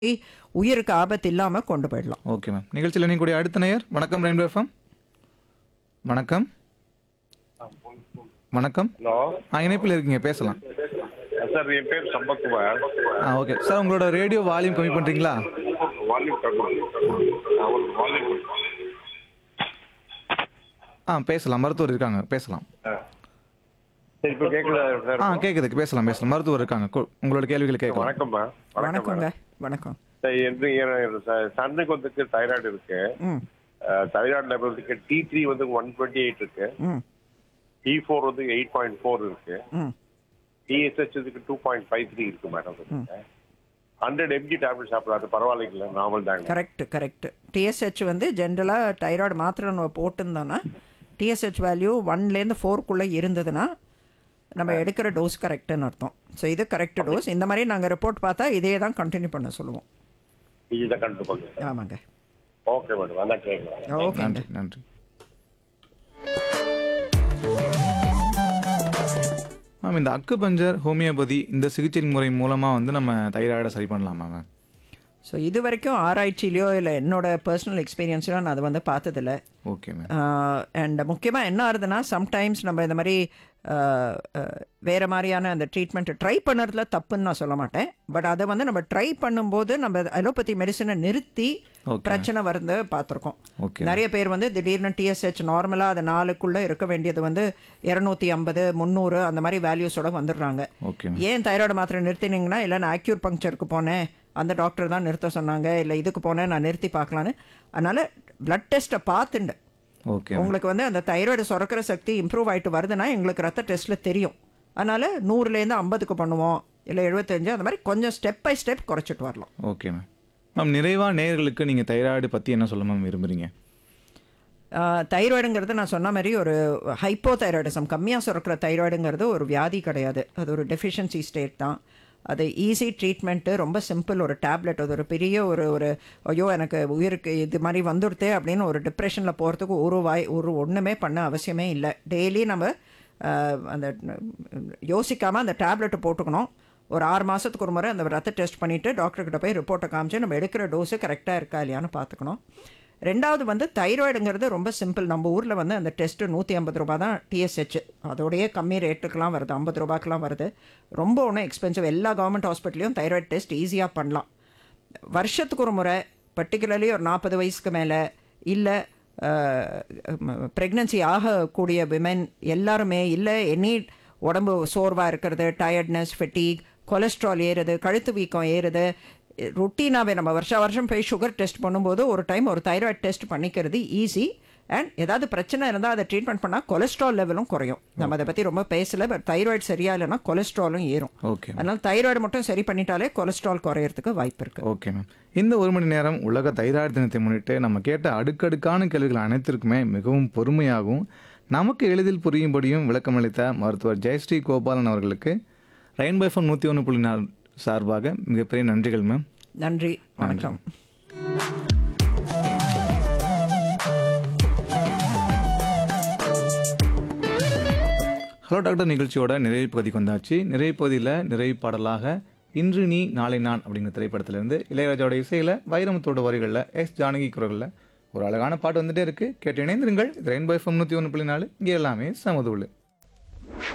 உயிருக்கு ஆபத்து இல்லாமல் கொண்டு போயிடலாம் ஓகே மேம் நிகழ்ச்சியில் நீங்கள் கூடிய அடுத்த நேயர் வணக்கம் ரெயின்போ எஃப்எம் வணக்கம் வணக்கம் ஹலோ ஆ இணைப்பில் இருக்கீங்க பேசலாம் சார் என் பேர் சம்பத்குமார் ஆ ஓகே சார் உங்களோட ரேடியோ வால்யூம் கம்மி பண்ணுறீங்களா வால்யூம் வால்யூம் ஆ பேசலாம் மருத்துவர் இருக்காங்க பேசலாம் சரி இப்போ கேட்குதா சார் ஆ கேட்குது பேசலாம் பேசலாம் மருத்துவர் இருக்காங்க கு- உங்களோட கேள்விகளை கேட்கலாம் வணக்கம்மா வணக்கங்க வணக்கம் சார் என்று என் சன்னுக்கு வந்துட்டு தைராய்டு இருக்கு ம் தைராய்டு லெவல் இருக்கு டி த்ரீ வந்து ஒன் டுவெண்ட்டி எயிட் இருக்கு ம் டி ஃபோர் வந்து எயிட் பாயிண்ட் ஃபோர் இருக்கு ம் டிஎஸ்ஹெச் இதுக்கு டூ பாயிண்ட் ஃபைவ் த்ரீ இருக்கு மேடம் ஹண்ட்ரட் எம்ஜி டேப்லெட் சாப்பிடலாம் அது பரவாயில்லைங்களா நார்மல் தாங்க கரெக்ட் கரெக்ட் டிஎஸ்ஹெச் வந்து ஜென்ரலாக தைராய்டு மாத்திரை நம்ம போட்டிருந்தோன்னா டிஎஸ்ஹெச் வேல்யூ ஒன்லேருந்து ஃபோர்க்குள்ளே இருந்ததுன்னா நம்ம எடுக்கிற டோஸ் கரெக்டுன்னு அர்த்தம் ஸோ இது கரெக்ட் டோஸ் இந்த மாதிரி நாங்கள் ரிப்போர்ட் பார்த்தா இதே தான் கண்டினியூ பண்ண சொல்லுவோம் இதை கண்டு பண்ணுங்க ஆமாங்க ஓகே மேடம் அதான் கேட்கலாம் ஓகேங்க நன்றி நன்றி மேம் இந்த அக்கு பஞ்சர் ஹோமியோபதி இந்த சிகிச்சை முறை மூலமாக வந்து நம்ம தைராய்டை சரி பண்ணலாமா மேம் ஸோ இது வரைக்கும் ஆராய்ச்சியிலையோ இல்லை என்னோட பர்சனல் எக்ஸ்பீரியன்ஸ்லையோ நான் அதை வந்து பார்த்ததில்ல ஓகே மேம் அண்ட் முக்கியமாக என்ன ஆகுதுன்னா சம்டைம்ஸ் நம்ம இந்த மாதிரி ஆஹ், ஆஹ், வேற மாதிரியான அந்த ட்ரீட்மெண்ட்டை ட்ரை பண்ணுறதுல தப்புன்னு நான் சொல்ல மாட்டேன் பட் அதை வந்து நம்ம ட்ரை பண்ணும்போது நம்ம அலோபதி மெடிசனை நிறுத்தி Okay. பிரச்சனை வருது பார்த்துருக்கோம் ஓகே நிறைய பேர் வந்து திடீர்னு டிஎஸ்ஹெச் நார்மலாக அது நாலுக்குள்ளே இருக்க வேண்டியது வந்து இரநூத்தி ஐம்பது முந்நூறு அந்த மாதிரி வேல்யூஸோட வந்துடுறாங்க ஓகே மேம் ஏன் தைராய்டு மாத்திரை நிறுத்தினீங்கன்னா இல்லை நான் ஆக்யூர் பங்க்சருக்கு போனேன் அந்த டாக்டர் தான் நிறுத்த சொன்னாங்க இல்லை இதுக்கு போனேன் நான் நிறுத்தி பார்க்கலான்னு அதனால் பிளட் டெஸ்ட்டை பார்த்துண்டு ஓகே உங்களுக்கு வந்து அந்த தைராய்டு சுரக்கிற சக்தி இம்ப்ரூவ் ஆயிட்டு வருதுன்னா எங்களுக்கு ரத்த டெஸ்ட்டில் தெரியும் அதனால் நூறுலேருந்து ஐம்பதுக்கு பண்ணுவோம் இல்லை எழுபத்தஞ்சு அந்த மாதிரி கொஞ்சம் ஸ்டெப் பை ஸ்டெப் குறைச்சிட்டு வரலாம் ஓகே மேம் மேம் நிறைவாக நேயர்களுக்கு நீங்கள் தைராய்டு பற்றி என்ன சொல்ல மேம் விரும்புகிறீங்க தைராய்டுங்கிறது நான் சொன்ன மாதிரி ஒரு ஹைப்போ தைராய்டிசம் கம்மியாக சுரக்கிற தைராய்டுங்கிறது ஒரு வியாதி கிடையாது அது ஒரு டெஃபிஷியன்சி ஸ்டேட் தான் அது ஈஸி ட்ரீட்மெண்ட்டு ரொம்ப சிம்பிள் ஒரு டேப்லெட் அது ஒரு பெரிய ஒரு ஒரு ஐயோ எனக்கு உயிருக்கு இது மாதிரி வந்துடுதே அப்படின்னு ஒரு டிப்ரெஷனில் போகிறதுக்கு ஒரு வாய் ஒரு ஒன்றுமே பண்ண அவசியமே இல்லை டெய்லி நம்ம ஆஹ், அந்த யோசிக்காமல் அந்த டேப்லெட்டை போட்டுக்கணும் ஒரு ஆறு மாதத்துக்கு ஒரு முறை அந்த ரத்த டெஸ்ட் பண்ணிவிட்டு டாக்டர்கிட்ட போய் ரிப்போர்ட்டை காமிச்சு நம்ம எடுக்கிற டோஸு கரெக்டாக இருக்கா இல்லையான்னு பார்த்துக்கணும் ரெண்டாவது வந்து தைராய்டுங்கிறது ரொம்ப சிம்பிள் நம்ம ஊரில் வந்து அந்த டெஸ்ட்டு நூற்றி ஐம்பது ரூபா தான் டிஎஸ்ஹெச் அதோடய கம்மி ரேட்டுக்கெலாம் வருது ஐம்பது ரூபாய்க்கெலாம் வருது ரொம்ப ஒன்றும் எக்ஸ்பென்சிவ் எல்லா கவர்மெண்ட் ஹாஸ்பிட்டலையும் தைராய்டு டெஸ்ட் ஈஸியாக பண்ணலாம் வருஷத்துக்கு ஒரு முறை பர்டிகுலர்லி ஒரு நாற்பது வயசுக்கு மேலே இல்லை ப்ரெக்னன்சி ஆகக்கூடிய விமென் எல்லாருமே இல்லை எனி உடம்பு சோர்வாக இருக்கிறது டயர்ட்னஸ் ஃபெட்டிக் கொலஸ்ட்ரால் ஏறுது கழுத்து வீக்கம் ஏறுது ருட்டீனாகவே நம்ம வருஷ வருஷம் போய் சுகர் டெஸ்ட் பண்ணும்போது ஒரு டைம் ஒரு தைராய்டு டெஸ்ட் பண்ணிக்கிறது ஈஸி அண்ட் ஏதாவது பிரச்சனை இருந்தால் அதை ட்ரீட்மெண்ட் பண்ணால் கொலஸ்ட்ரால் லெவலும் குறையும் நம்ம அதை பற்றி ரொம்ப பேசலை பட் தைராய்டு சரியா இல்லைன்னா கொலஸ்ட்ராலும் ஏறும் ஓகே அதனால தைராய்டு மட்டும் சரி பண்ணிட்டாலே கொலஸ்ட்ரால் குறையறதுக்கு வாய்ப்பு இருக்கு ஓகே மேம் இந்த ஒரு மணி நேரம் உலக தைராய்டு தினத்தை முன்னிட்டு நம்ம கேட்ட அடுக்கடுக்கான கேள்விகள் அனைத்திற்குமே மிகவும் பொறுமையாகவும் நமக்கு எளிதில் புரியும்படியும் விளக்கமளித்த மருத்துவர் ஜெயஸ்ரீ கோபாலன் அவர்களுக்கு ரெயின்போ எஃப்எம் நூற்றி ஒன்று புள்ளி நாலு சார்பாக மிகப்பெரிய நன்றிகள் மேம் நன்றி வணக்கம் ஹலோ டாக்டர் நிகழ்ச்சியோட நிறைவு பகுதிக்கு வந்தாச்சு நிறைவு பகுதியில் நிறைவு பாடலாக இன்று நீ நாளை நான் அப்படிங்கிற திரைப்படத்திலிருந்து இளையராஜாவோட இசையில் வைரமுத்தோட வரிகளில் எஸ் ஜானகி குரலில் ஒரு அழகான பாட்டு வந்துட்டே இருக்கு கேட்டு இணைந்திருங்கள் இது ரெயின்போ எஃப்எம் நூற்றி ஒன்று புள்ளி நாலு இங்கே எல்லாமே சமதுள்ளு